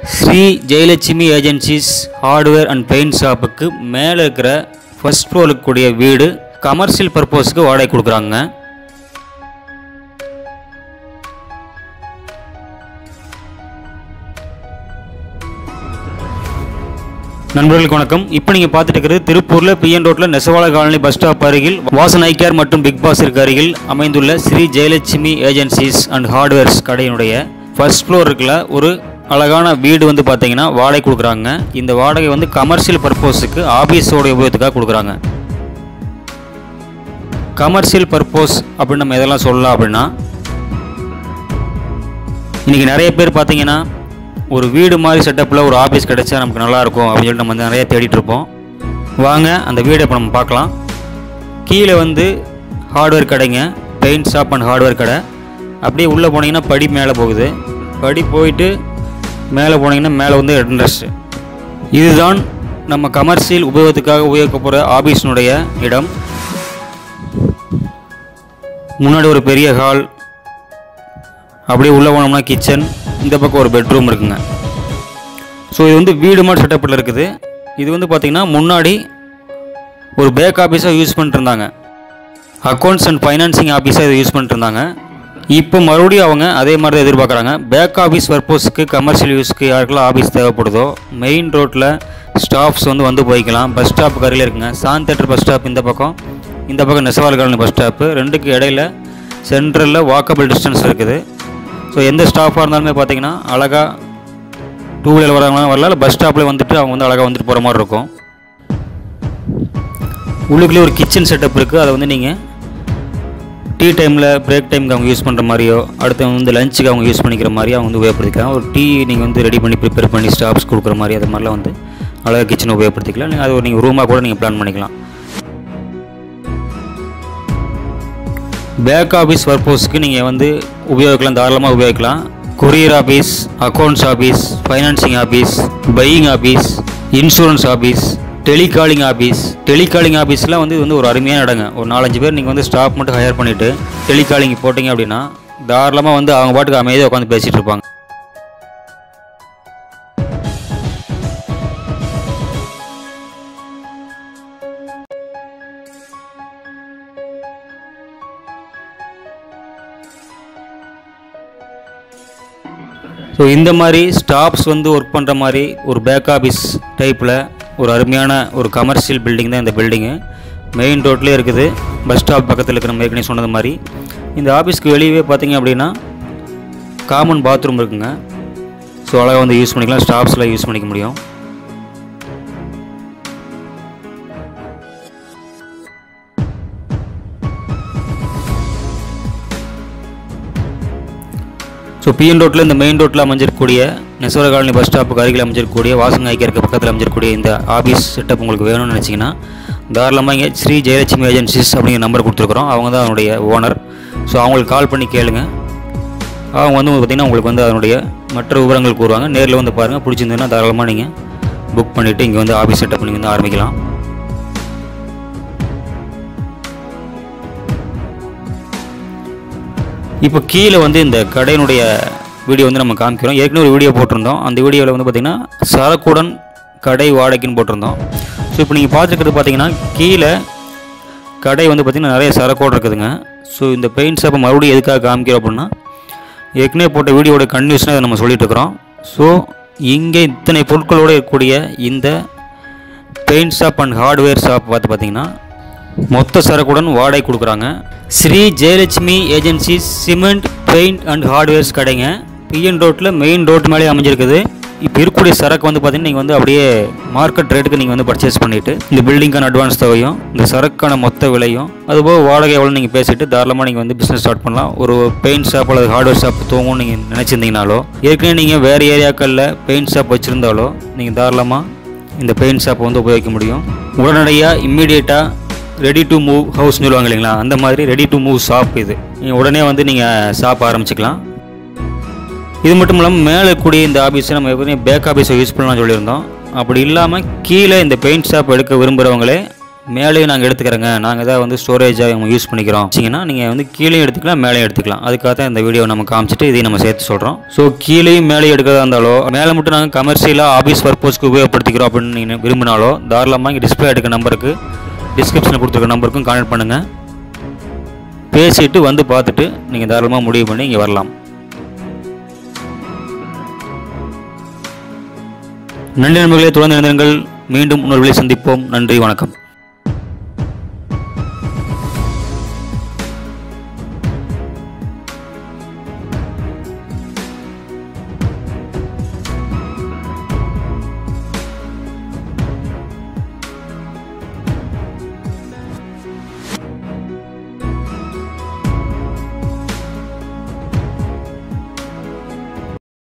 Sri Jayalakshmi agencies hardware and paint ஷாப்புக்கு மேலே இருக்கிற ஃபர்ஸ்ட் ஃப்ளோர் இருக்கக்கூடிய வீடு கமர்ஷியல் பர்பஸ்க்கு வாடகை கொடுக்குறாங்க நண்பர்களுக்கு வணக்கம் இப்போ நீங்கள் பார்த்துட்டு இருக்கிறது திருப்பூரில் பிஎன் ரோட்டில் நெசவாள காலனி பஸ் ஸ்டாப் அருகில் வாசன் ஐகேர் மற்றும் பிக் பாஸ் இருக்க அருகில் அமைந்துள்ள Shri Jayalakshmi agencies and hardwares கடையினுடைய ஃபர்ஸ்ட் ஃப்ளோர் இருக்குல்ல ஒரு அழகான வீடு வந்து பார்த்தீங்கன்னா வாடகை கொடுக்குறாங்க இந்த வாடகை வந்து கமர்ஷியல் பர்பஸுக்கு ஆபீஸோட உபயோகத்துக்காக கொடுக்குறாங்க கமர்ஷியல் பர்பஸ் அப்படின்னு நம்ம எதெல்லாம் சொல்லலாம் அப்படின்னா இன்றைக்கி நிறைய பேர் பார்த்தீங்கன்னா ஒரு வீடு மாதிரி செட்டப்பில் ஒரு ஆஃபீஸ் கிடைச்சா நமக்கு நல்லாயிருக்கும் அப்படின்னு சொல்லிட்டு நம்ம வந்து நிறைய தேடிட்டு இருப்போம் வாங்க அந்த வீடை இப்போ நம்ம பார்க்கலாம் கீழே வந்து ஹார்ட்வேர் கடைங்க பெயிண்ட் ஷாப் அண்ட் ஹார்ட்வேர் கடை அப்படியே உள்ளே போனீங்கன்னா படி மேலே போகுது படி போயிட்டு மேலே போனீங்கன்னா மேலே வந்து அட்ரஸ் இதுதான் நம்ம கமர்ஷியல் உபயோகத்துக்காக உபயோகிக்க போகிற ஆஃபீஸினுடைய இடம் முன்னாடி ஒரு பெரிய ஹால் அப்படியே உள்ளே போனோம்னா கிச்சன் இந்த பக்கம் ஒரு பெட்ரூம் இருக்குங்க ஸோ இது வந்து வீடு மாதிரி செட்டப்பில் இருக்குது இது வந்து பார்த்திங்கன்னா முன்னாடி ஒரு பேக் ஆஃபீஸாக யூஸ் பண்ணிட்டு இருந்தாங்க அக்கௌண்ட்ஸ் அண்ட் ஃபைனான்சிங் ஆஃபீஸாக இதை யூஸ் பண்ணிட்டு இருந்தாங்க இப்போ மறுபடியும் அவங்க அதே மாதிரி தான் எதிர்பார்க்குறாங்க பேக் ஆஃபீஸ் பர்பஸ்க்கு கமர்ஷியல் யூஸ்க்கு யாருக்கெல்லாம் ஆஃபீஸ் தேவைப்படுதோ மெயின் ரோட்டில் ஸ்டாஃப்ஸ் வந்து வந்து போய்க்கலாம் பஸ் ஸ்டாப்புக்கு அருகில் இருக்குங்க சாந்த் தேட்டர் பஸ் ஸ்டாப் இந்த பக்கம் இந்த பக்கம் நெசவால் காலனி பஸ் ஸ்டாப்பு ரெண்டுக்கு இடையில சென்ட்ரலில் வாக்கபிள் டிஸ்டன்ஸ் இருக்குது ஸோ எந்த ஸ்டாஃபாக இருந்தாலுமே பார்த்தீங்கன்னா அழகாக டூ வீலர் வரவங்க வரல இல்லை பஸ் ஸ்டாப்பில் வந்துட்டு அவங்க வந்து அழகாக வந்துட்டு போகிற மாதிரி இருக்கும் உள்ளுக்குள்ளே ஒரு கிச்சன் செட்டப் இருக்குது அதை வந்து நீங்கள் டீ டைமில் பிரேக் டைமுக்கு அவங்க யூஸ் பண்ணுற மாதிரியோ அடுத்து வந்து லஞ்சுக்கு அவங்க யூஸ் பண்ணிக்கிற மாதிரி அவங்க வந்து உபயோகப்படுத்திக்கலாம் ஒரு டீ நீங்கள் வந்து ரெடி பண்ணி ப்ரிப்பேர் பண்ணி ஸ்டாஃப்ஸ் கொடுக்குற மாதிரி அது மாதிரிலாம் வந்து அழகாக கிச்சனை உபயோகப்படுத்திக்கலாம் நீங்கள் அது ஒரு நீங்கள் ரூமாக கூட நீங்கள் பிளான் பண்ணிக்கலாம் பேக் ஆஃபீஸ் பர்பஸ்க்கு நீங்கள் வந்து உபயோகிக்கலாம் தாராளமாக உபயோகிக்கலாம் courier office accounts office financing office buying office insurance office telecalling office telecalling ஆஃபீஸ்லாம் வந்து இது வந்து ஒரு அருமையான இடங்க ஒரு நாலஞ்சு பேர் நீங்கள் வந்து ஸ்டாஃப் மட்டும் ஹையர் பண்ணிவிட்டு டெலிகாலிங் போட்டிங்க அப்படின்னா தாராளமாக வந்து அவங்க பாட்டுக்கு அமைதியாக உட்காந்து பேசிகிட்டு இருப்பாங்க ஸோ இந்த மாதிரி ஸ்டாஃப்ஸ் வந்து ஒர்க் பண்ணுற மாதிரி ஒரு பேக் ஆஃபீஸ் டைப்பில் ஒரு அருமையான ஒரு கமர்ஷியல் பில்டிங் தான் இந்த பில்டிங்கு மெயின் ரோட்லேயே இருக்குது பஸ் ஸ்டாப் பக்கத்தில் இருக்கிற நம்ம ஏற்கனவே சொன்னது மாதிரி இந்த ஆஃபீஸ்க்கு வெளியவே பார்த்தீங்க அப்படின்னா காமன் பாத்ரூம் இருக்குங்க ஸோ அழகாக வந்து யூஸ் பண்ணிக்கலாம் ஸ்டாஃப்ஸ்லாம் யூஸ் பண்ணிக்க முடியும் ஸோ பிஎன் ரோட்டில் இந்த மெயின் ரோட்டில் அமைஞ்சிருக்கக்கூடிய நெசவர காலனி பஸ் ஸ்டாப்புக்கு அருகில் அமைஞ்சிருக்கக்கூடிய வாசங்க ஐக்கியருக்கு பக்கத்தில் அமைஞ்சிருக்கக்கூடிய இந்த ஆஃபீஸ் செட்டப் உங்களுக்கு வேணும்னு நினச்சிங்கன்னா தாராளமாக இங்கே ஸ்ரீ ஜெயலட்சுமி ஏஜென்சிஸ் அப்படிங்கிற நம்பர் கொடுத்துருக்குறோம் அவங்க தான் அதனுடைய ஓனர் ஸோ அவங்களுக்கு கால் பண்ணி கேளுங்க அவங்க வந்து பார்த்திங்கன்னா உங்களுக்கு வந்து அதனுடைய மற்ற விவரங்கள் கூறுவாங்க நேரில் வந்து பாருங்கள் பிடிச்சிருந்ததுன்னா தாராளமாக நீங்கள் புக் பண்ணிவிட்டு இங்கே வந்து ஆஃபீஸ் செட்டப் நீங்கள் வந்து ஆரம்பிக்கலாம் இப்போ கீழே வந்து இந்த கடையினுடைய வீடியோ வந்து நம்ம காமிக்கிறோம் ஏற்கனவே ஒரு வீடியோ போட்டிருந்தோம் அந்த வீடியோவில் வந்து பார்த்திங்கன்னா சரக்குடன் கடை வாடகைன்னு போட்டிருந்தோம் ஸோ இப்போ நீங்கள் பார்த்துருக்கிறது பார்த்தீங்கன்னா கீழே கடை வந்து பார்த்திங்கன்னா நிறைய சரக்கோடு இருக்குதுங்க ஸோ இந்த பெயிண்ட் ஷாப்பை மறுபடியும் எதுக்காக காமிக்கிறோம் அப்படின்னா ஏற்கனவே போட்ட வீடியோட கன்வியூஷனாக இதை நம்ம சொல்லிட்டு இருக்கிறோம் ஸோ இங்கே இத்தனை பொருட்களோடு இருக்கக்கூடிய இந்த paint shop and hardware shop பார்த்து பார்த்தீங்கன்னா மொத்த சரக்குடன் வாடகை கொடுக்குறாங்க Shri Jayalakshmi agency cement paint and hardwares கடைங்க பிஎன் ரோட்டில் மெயின் ரோட்டு மேலே அமைஞ்சிருக்குது இப்போ இருக்கக்கூடிய சரக்கு வந்து பார்த்தீங்கன்னா நீங்கள் வந்து அப்படியே மார்க்கெட் ரேட்டுக்கு நீங்கள் வந்து பர்ச்சேஸ் பண்ணிவிட்டு இந்த பில்டிங்கான அட்வான்ஸ் தொகையும் இந்த சரக்கான மொத்த விலையும் அதுபோக வாடகை எவ்வளோ நீங்கள் பேசிட்டு தாராளமாக நீங்கள் வந்து பிஸ்னஸ் ஸ்டார்ட் பண்ணலாம் ஒரு பெயிண்ட் ஷாப் அல்லது ஹார்ட்வேர் ஷாப் தூங்கும்னு நீங்கள் நினச்சிருந்தீங்கனாலோ ஏற்கனவே நீங்கள் வேறு ஏரியாக்களில் பெயிண்ட் ஷாப் வச்சுருந்தாலோ நீங்கள் தாராளமாக இந்த பெயிண்ட் ஷாப்பை வந்து உபயோகிக்க முடியும் உடனடியாக இம்மீடியட்டாக ரெடி டு மூவ் ஹவுஸ்னு சொல்லுவாங்க இல்லைங்களா அந்த மாதிரி ரெடி டு மூவ் ஷாப் இது நீங்கள் உடனே வந்து நீங்கள் ஷாப் ஆரம்பிச்சுக்கலாம் இது மட்டும் இல்லாமல் மேலே இருக்கக்கூடிய இந்த ஆஃபீஸை நம்ம எப்போதுமே பேக் ஆஃபீஸை யூஸ் பண்ணலாம்னு சொல்லியிருந்தோம் அப்படி இல்லாமல் கீழே இந்த பெயிண்ட் ஷாப் எடுக்க விரும்புகிறவங்களே மேலேயும் நாங்கள் எடுத்துக்கிறோங்க நாங்கள் இதை வந்து ஸ்டோரேஜாக யூஸ் பண்ணிக்கிறோம் வச்சிங்கன்னா நீங்கள் வந்து கீழேயும் எடுத்துக்கலாம் மேலேயும் எடுத்துக்கலாம் அதுக்காக தான் இந்த வீடியோ நம்ம காமிச்சிட்டு இதையும் நம்ம சேர்த்து சொல்கிறோம் ஸோ கீழேயும் மேலே எடுக்கிறதா இருந்தாலோ மேலே மட்டும் நாங்கள் கமர்ஷியலாக ஆஃபீஸ் பர்பஸ்க்கு உபயோகப்படுத்திக்கிறோம் அப்படின்னு நீங்கள் விரும்பினாலோ தாராளமாக இங்கே டிஸ்பிளே எடுக்க நம்பருக்கு டிஸ்கிரிப்ஷனில் கொடுத்துருக்க நம்பருக்கும் கான்டாக்ட் பண்ணுங்கள் பேசிட்டு வந்து பார்த்துட்டு நீங்கள் தாராளமாக முடிவு பண்ணி இங்கே வரலாம் நன்றி நண்பர்களே தொடர்ந்து இணைந்திருங்கள் மீண்டும் இன்னொரு வேளை சந்திப்போம் நன்றி வணக்கம்